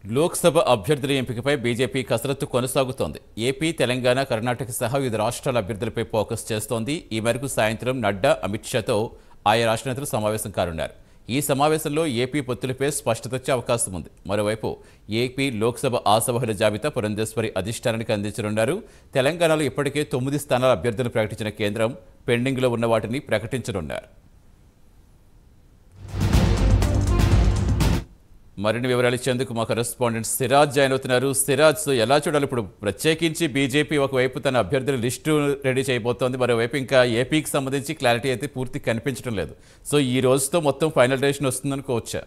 లోక్సభ అభ్యర్థుల ఎంపికపై బీజేపీ కసరత్తు కొనసాగుతోంది ఏపీ తెలంగాణ కర్ణాటక సహా వివిధ రాష్ట్రాల అభ్యర్థులపై ఫోకస్ చేస్తోంది ఈ మేరకు సాయంత్రం నడ్డా అమిత్ షాతో ఆయా రాష్ట్ర నేతలు సమావేశం కానున్నారు ఈ సమావేశంలో ఏపీ పొత్తులపై స్పష్టత వచ్చే అవకాశం ఉంది మరోవైపు ఏపీ లోక్సభ ఆసవహుల జాబితా పురంధేశ్వరి అధిష్టానానికి అందించనున్నారు తెలంగాణలో ఇప్పటికే తొమ్మిది స్థానాల అభ్యర్థులను ప్రకటించిన కేంద్రం పెండింగ్లో ఉన్న వాటిని ప్రకటించనున్నారు మరిన్ని వివరాలు ఇచ్చేందుకు మా కరెస్పాండెంట్ సిరాజ్ జాయిన్ అవుతున్నారు సిరాజ్ సో ఎలా చూడాలి ఇప్పుడు ప్రత్యేకించి బీజేపీ ఒకవైపు తన అభ్యర్థుల లిస్టు రెడీ చేయబోతోంది మరోవైపు ఇంకా ఏపీకి సంబంధించి క్లారిటీ అయితే పూర్తి కనిపించడం లేదు సో ఈ రోజుతో మొత్తం ఫైనల్ డెసిషన్ వస్తుందనుకోవచ్చా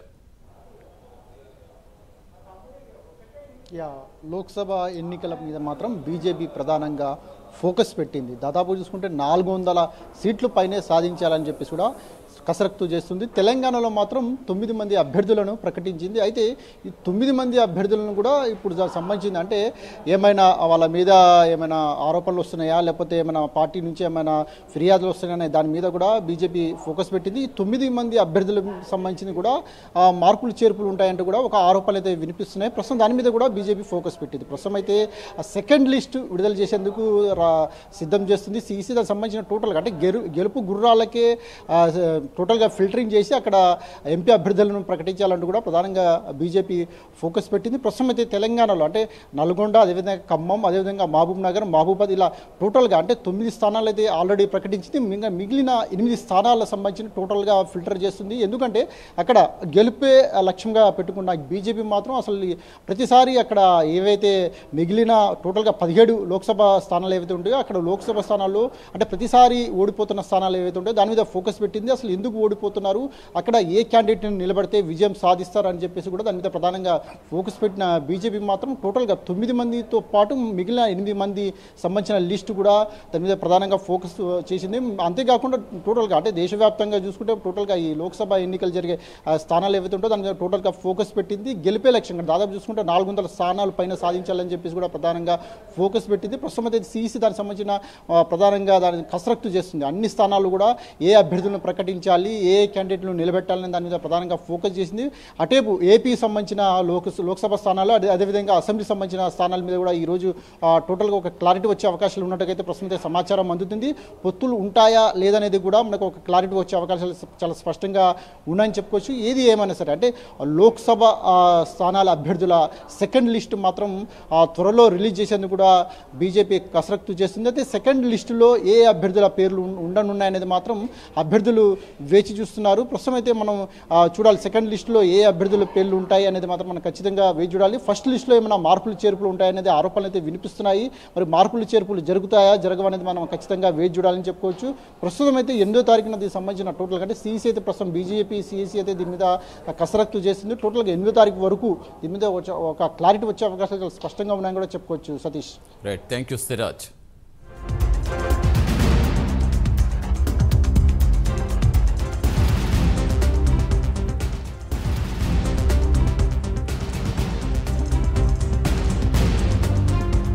యా లోక్సభ ఎన్నికల మీద మాత్రం బీజేపీ ప్రధానంగా ఫోకస్ పెట్టింది దాదాపు చూసుకుంటే నాలుగు వందల సీట్లు పైనే సాధించాలని చెప్పేసి కూడా కసరత్తు చేస్తుంది తెలంగాణలో మాత్రం తొమ్మిది మంది అభ్యర్థులను ప్రకటించింది అయితే ఈ తొమ్మిది మంది అభ్యర్థులను కూడా ఇప్పుడు దానికి సంబంధించింది అంటే ఏమైనా వాళ్ళ మీద ఏమైనా ఆరోపణలు వస్తున్నాయా లేకపోతే ఏమైనా పార్టీ నుంచి ఏమైనా ఫిర్యాదులు వస్తున్నాయనే దాని మీద కూడా బీజేపీ ఫోకస్ పెట్టింది ఈ తొమ్మిది మంది అభ్యర్థులకు సంబంధించింది కూడా ఆ, మార్పులు చేర్పులు ఉంటాయంటూ కూడా ఒక ఆరోపణలు అయితే వినిపిస్తున్నాయి ప్రస్తుతం దాని మీద కూడా బీజేపీ ఫోకస్ పెట్టింది ప్రస్తుతం అయితే ఆ సెకండ్ లిస్ట్ విడుదల చేసేందుకు రా- సిద్ధం చేస్తుంది సిఈసి దానికి సంబంధించిన టోటల్గా అంటే గెలు గెలుపు గుర్రాలకే ఆ, టోటల్గా ఫిల్టరింగ్ చేసి అక్కడ ఎంపీ అభ్యర్థులను ప్రకటించాలంటూ కూడా ప్రధానంగా బీజేపీ ఫోకస్ పెట్టింది ప్రస్తుతం అయితే తెలంగాణలో అంటే నల్గొండ అదేవిధంగా ఖమ్మం అదేవిధంగా మహబూబ్ నగర్ మహబూబాద్ ఇలా టోటల్గా అంటే తొమ్మిది స్థానాలు అయితే ఆల్రెడీ ప్రకటించింది మిగ- మిగిలిన ఎనిమిది స్థానాలకు సంబంధించిన టోటల్గా ఫిల్టర్ చేస్తుంది ఎందుకంటే అక్కడ గెలిపే లక్ష్యంగా పెట్టుకున్న బీజేపీ మాత్రం అసలు ఈ ప్రతిసారి అక్కడ ఏవైతే మిగిలిన టోటల్గా పదిహేడు లోక్సభ స్థానాలు ఏవైతే ఉంటాయో అక్కడ లోక్సభ స్థానాల్లో అంటే ప్రతిసారి ఓడిపోతున్న స్థానాలు ఏవైతే ఉంటాయో దాని మీద ఫోకస్ పెట్టింది అసలు ఎందుకు ఓడిపోతున్నారు అక్కడ ఏ క్యాండిడేట్ని నిలబడితే విజయం సాధిస్తారు అని చెప్పేసి కూడా దాని మీద ప్రధానంగా ఫోకస్ పెట్టిన బీజేపీ మాత్రం టోటల్గా తొమ్మిది మందితో పాటు మిగిలిన ఎనిమిది మంది సంబంధించిన లిస్టు కూడా దాని మీద ప్రధానంగా ఫోకస్ చేసింది అంతేకాకుండా టోటల్గా అంటే దేశవ్యాప్తంగా చూసుకుంటే టోటల్గా ఈ లోక్సభ ఎన్నికలు జరిగే ఆ, స్థానాలు ఏవైతే ఉంటాయో దాని మీద టోటల్గా ఫోకస్ పెట్టింది గెలిపే లక్ష్యంగా దాదాపు చూసుకుంటే నాలుగు వందల స్థానాల పైన సాధించాలని చెప్పేసి కూడా ప్రధానంగా ఫోకస్ పెట్టింది ప్రస్తుతం అయితే సిఈసి దానికి సంబంధించిన ఆ, ప్రధానంగా దాని కసరత్తు చేస్తుంది అన్ని స్థానాలు కూడా ఏ అభ్యర్థులను ప్రకటించాలి ఏ క్యాండిడేట్లను నిలబెట్టాలని దాని మీద ప్రధానంగా ఫోకస్ చేసింది అటేపు ఏపీకి సంబంధించిన లోక లోక్సభ స్థానాలు అదే అదేవిధంగా అసెంబ్లీకి సంబంధించిన స్థానాల మీద కూడా ఈరోజు ఆ, టోటల్గా ఒక క్లారిటీ వచ్చే అవకాశాలు ఉన్నట్టుగైతే ప్రస్తుతం అయితే సమాచారం అందుతుంది పొత్తులు ఉంటాయా లేదనేది కూడా మనకు ఒక క్లారిటీ వచ్చే అవకాశాలు చాలా స్పష్టంగా ఉన్నాయని చెప్పుకోవచ్చు ఏది ఏమైనా సరే అంటే లోక్సభ ఆ, స్థానాల అభ్యర్థుల సెకండ్ లిస్ట్ మాత్రం ఆ, త్వరలో రిలీజ్ చేసేందుకు కూడా బీజేపీ కసరత్తు చేస్తుంది అయితే సెకండ్ లిస్టులో ఏ అభ్యర్థుల పేర్లు ఉం- ఉండనున్నాయనేది మాత్రం అభ్యర్థులు వేచి చూస్తున్నారు ప్రస్తుతం అయితే మనం ఆ, చూడాలి సెకండ్ లిస్టులో ఏ అభ్యర్థుల పేర్లు ఉంటాయి అనేది మాత్రం మనం ఖచ్చితంగా వేచి చూడాలి ఫస్ట్ లిస్టులో ఏమైనా మార్పులు చేర్పులు ఉంటాయనేది ఆరోపణలు అయితే వినిపిస్తున్నాయి మరి మార్పులు చేర్పులు జరుగుతాయా జరగవనేది మనం ఖచ్చితంగా వేచి చూడాలని చెప్పుకోవచ్చు ప్రస్తుతం అయితే ఎనిమిదో తారీఖున దీనికి సంబంధించిన టోటల్ అంటే సిఈసీ అయితే ప్రస్తుతం బీజేపీ సిఈసీ అయితే దీని మీద కసరత్తు చేసింది టోటల్గా ఎనిమిదో తారీఖు వరకు దీని మీద వచ్చే- ఒక క్లారిటీ వచ్చే అవకాశాలు చాలా స్పష్టంగా ఉన్నాయని కూడా చెప్పుకోవచ్చు Satish right thank you Siraj